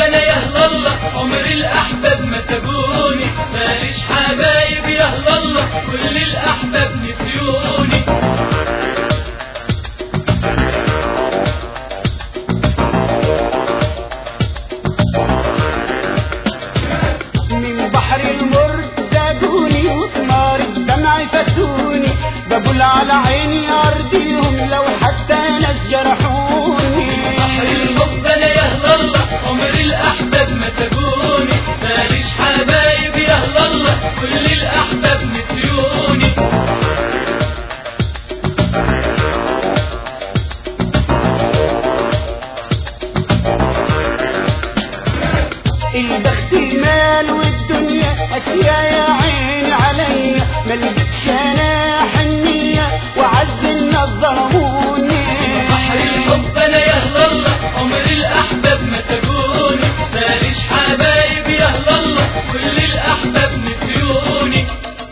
انا يا الله عمر الاحباب ما سابوني ماليش حبايب يا الله كل الاحباب نسيوني من بحر المر زادوني وثمار الدمع فتوني بقول على عيني ارضيهم لو حتى ناس جرحوني بحر الحب انا يا الله عمر الاحباب ما سابوني ماليش حبايب يا الله كل الاحباب نسيوني البخت مال والدنيا اشياء يا عين عليا ما لقيتش انا حنيه وعز الناس ظلموني بحر الحب انا يا الله عمر الاحباب ما سابوني ماليش حبايب يا الله كل الاحباب نسيوني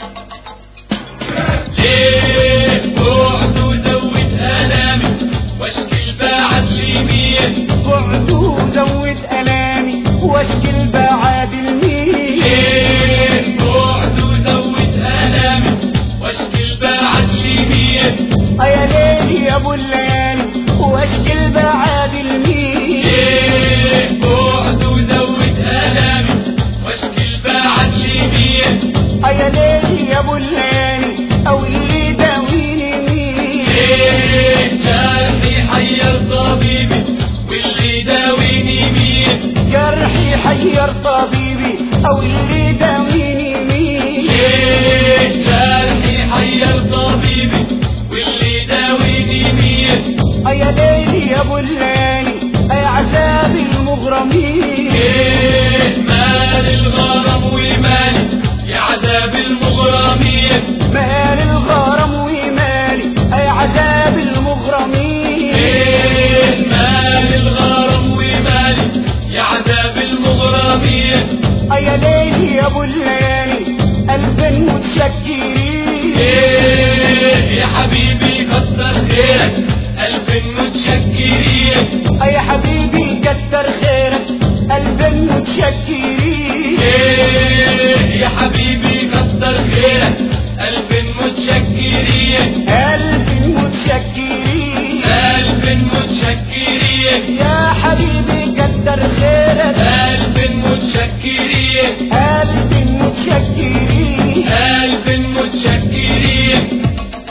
ليه بعد وزود الامي واشكي البعد لمين بعد وزود الامي واشكي البعاد المين ليه بعد وزود الامي واشكي البعد لمين يا ليل يا ابو الليالي واشكي البعاد المين ليه بعد وزود الامي واشكي البعد لمين يا ليل يا ابو الليالي او يداويني مين ليه جرحي حير طبيبي واللي داويني مين جرحي حير طبيبي او اللي داويني مين ليه جرحي حير طبيبي واللي داويني مين يا ليل يا ابو الليالي يا عذاب المغرمين ليه مال الغرام ومالي يا عذاب المغرمين مال الغرام ومالي يا عذاب المغرمين ليه مال الغرام ومالي يا عذاب المغرمين يا ليل يا ابو الليالي الف متشكرين ليه يا حبيبي كتر خيرك ألف متشكرين يا حبيبي كتر خيرك الف متشكرين ليه يا حبيبي كتر خيرك ألف متشكرين الف متشكرين ألف متشكرين يا حبيبي كتر خيرك ألف متشكرين الف متشكرين ألف متشكرين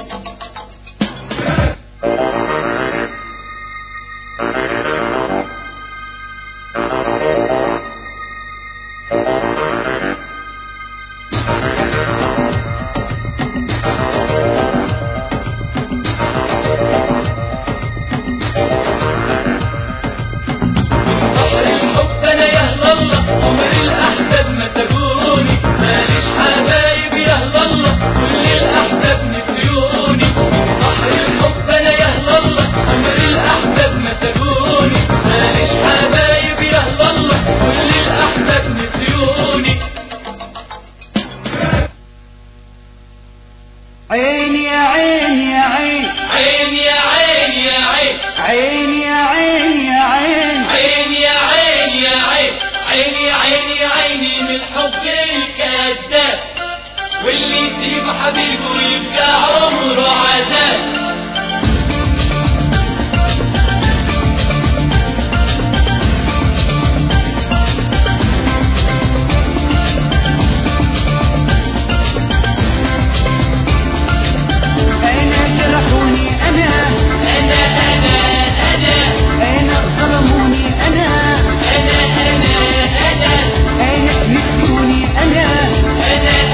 بحر الحب انا يا الله عمر الاحباب ما سابوني ماليش حبايب يا الله كل الاحباب نسيوني بحر الحب انا يا الله عمر الاحباب ما سابوني ماليش حبايب يا الله كل الاحباب نسيوني عين يا عين يا عين عين يا عين يا عين عين يا عين يا عين عين يا عين يا عين عيني يا عيني يا عيني من الحب الكذاب واللي يسيب حبيبه يبقى عمره عذاب اين جرحوني انا انا انا انا اين ظلموني انا انا انا انا اين نسيوني انا انا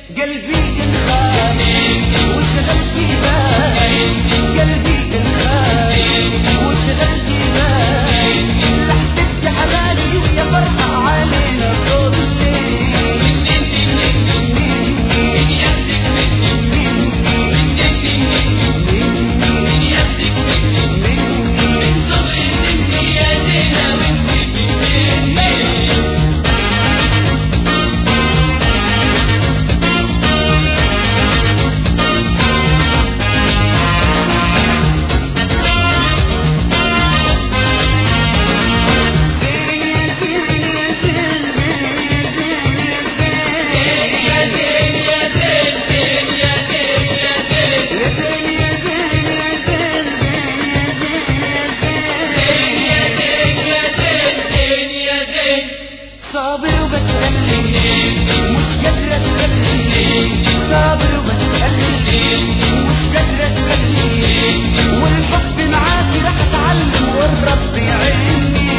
قلبي انخان وشغلت بال قلبي انخان وشغلت بال لحظة حبالي ويا فرحة علينا طول صابر وبتكلم مش قادرة اتكلم صابر وبتكلم مش قادرة اتكلم والحب معاكي راح اتعلم والرب يعيني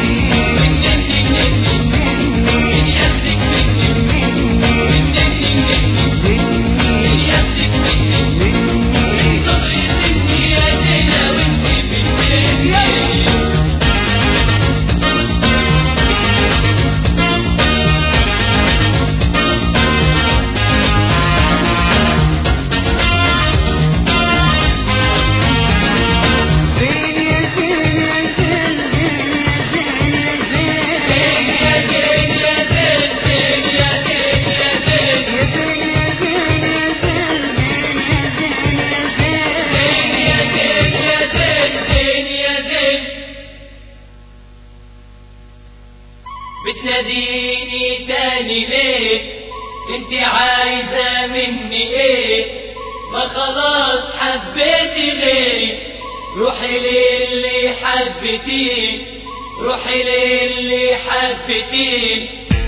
بتناديني تاني ليه انت عايزة مني ايه ما خلاص حبيتي غيري روحي للي حبتيه روحي للي حبتيه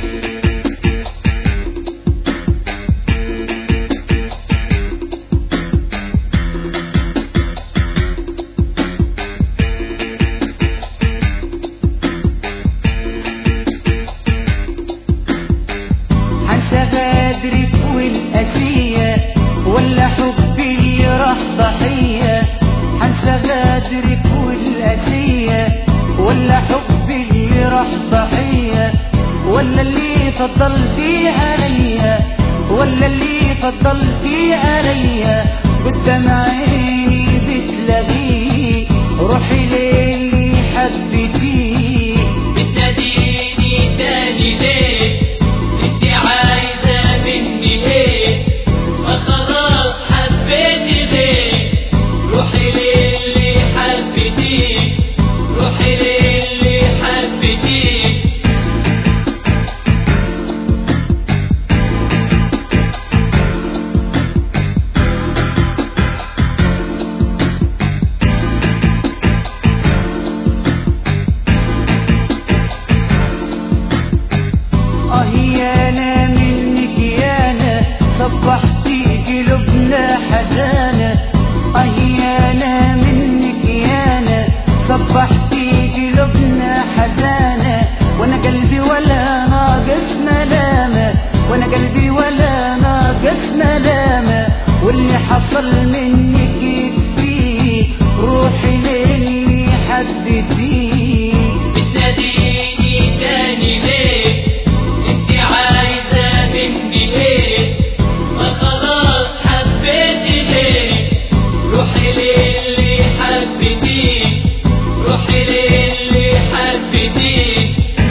حنسى غدرك والأسية ولا حبي اللي راح ضحية حنسى غدرك والأسية ولا حبي اللي راح ضحية ولا اللي فضلتي عليا ولا اللي فضلتي عليا قدام عيني بتلاقيه روحي للي حبيتيه بتناديني تاني ليه انت عايزة مني ايه ما خلاص حبيتي غير روحي للي حبتيه روحي للي حبتيه اه يانا منك يانا صبحتي قلوبنا حزانة اه يانا منك يانا صبحتي قلوبنا حزانة وانا قلبي ولا ناقص ملامة وانا قلبي ولا ناقص ملامة واللي حصل منك يكفيه روحي للي حبيتيه بتناديني تاني ليه انت عايزة مني ايه ما خلاص حبيتي غيري روحي للي حبتيه روحي للي حبتيه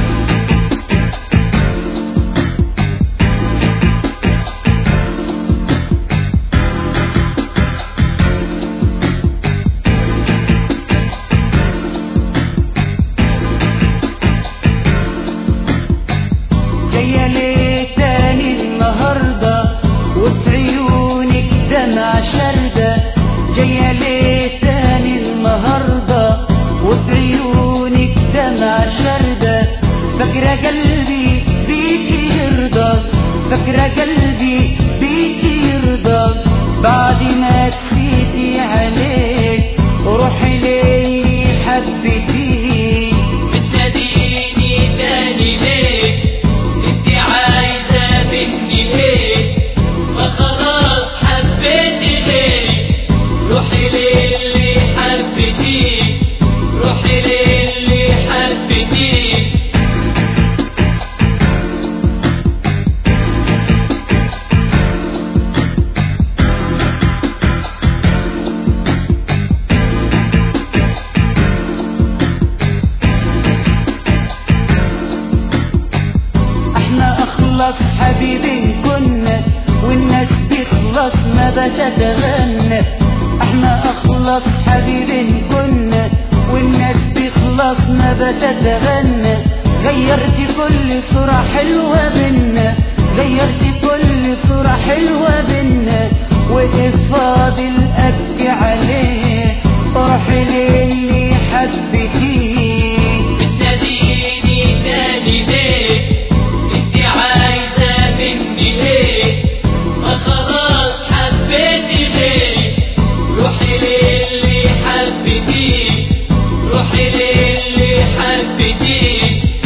جاية ليه تاني النهاردة وفي عيونك دمع شردة جاية ليه تاني النهاردة وفي عيونك دمع شردة فاكرة قلبي بيكي يرضى فاكرة قلبي بيكي يرضى بعد ما تسيتي عليك روحي ليه حبيتيه بتناديني تاني ليه انت عايزة مني ايه ما خلاص بيخلص ما بتتغنى احنا اخلص حبيبين كنا والناس بيخلص ما بتتغنى غيرت كل صورة حلوة بينا غيرت كل صورة حلوة بينا وقف فاضل ابكي عليه روح للي حبتيه بتناديني تاني ليه انت عايزة مني ايه ما خلاص حبيتي ليه روحي للي حبتيه روحي للي حبتيه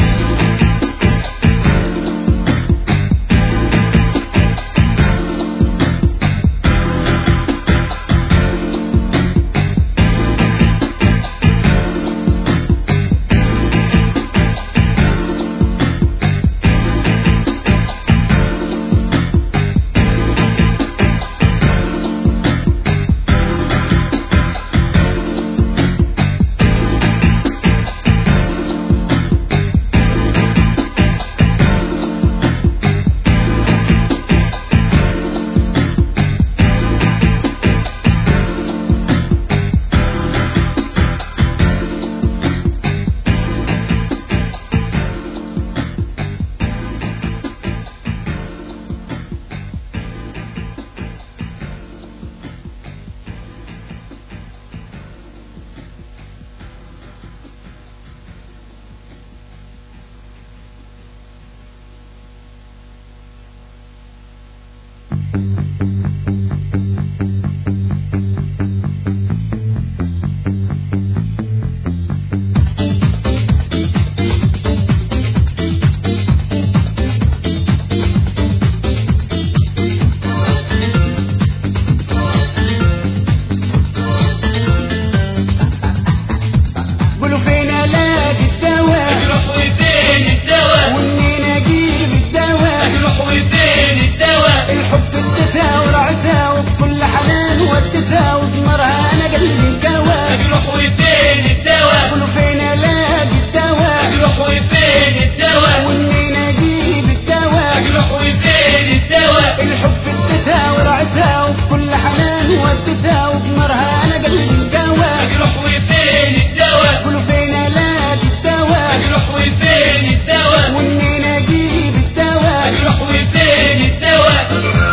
قولوا فين الاقي الدواء اجرح وفين الدواء ومنين اجيب الدواء اجرح وفين الدواء الحب اديتها ورعتها وبكل حنان وديتها وثمرها انا قلبي كوا اجرح وفين الدواء قولوا فين الاقي الدواء اجرح وفين الدواء ومنين اجيب الدواء اجرح وفين الدواء الحب اديتها ورعتها وبكل حنان وديتها وثمرها انا قلبي كوا اجرح وفين الدواء قولوا فين الاقي الدواء اجرح وفين الدواء ومنين اجيب الدواء اجرح وفين الدواء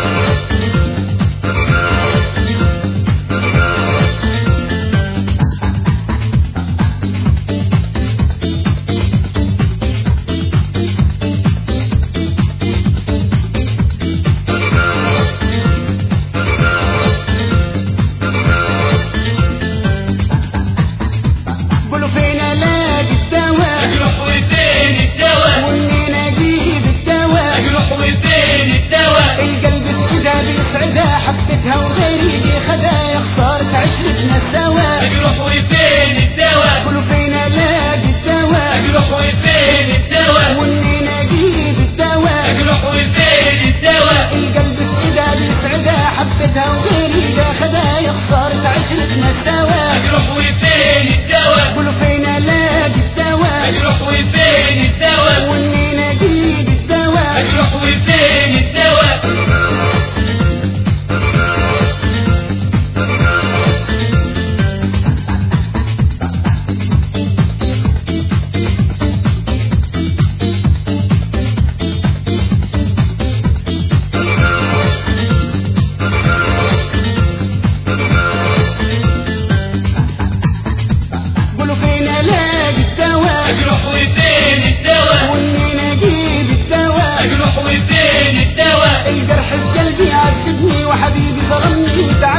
قولوا فين الاقي الدواء اجرح وفين الدواء ومنين اجيب الدواء اجرح وفين الدواء القلب السدا بيسعدها حبتها وغيري خدها خسارة عشرتنا سوا اجرح وفين الدواء قولوا فين الاقي الدواء اجرح وفين الدواء ومنين اجيب الدواء اجرح وفين الدواء القلب السدا بيسعدها حبتها وغيري خدها خسارة عشرتنا سوا اجرح وفين الدواء قولوا فين الاقي الدواء اجرح وفين الدواء ومنين اجيب الدواء اجرح وفين الدواء قولوا فين الاقي الدواء اجرح وفين الدواء ومنين اجيب الدواء اجرح وفين الدواء الجرح القلبي عذبني وحبيبي ظلمني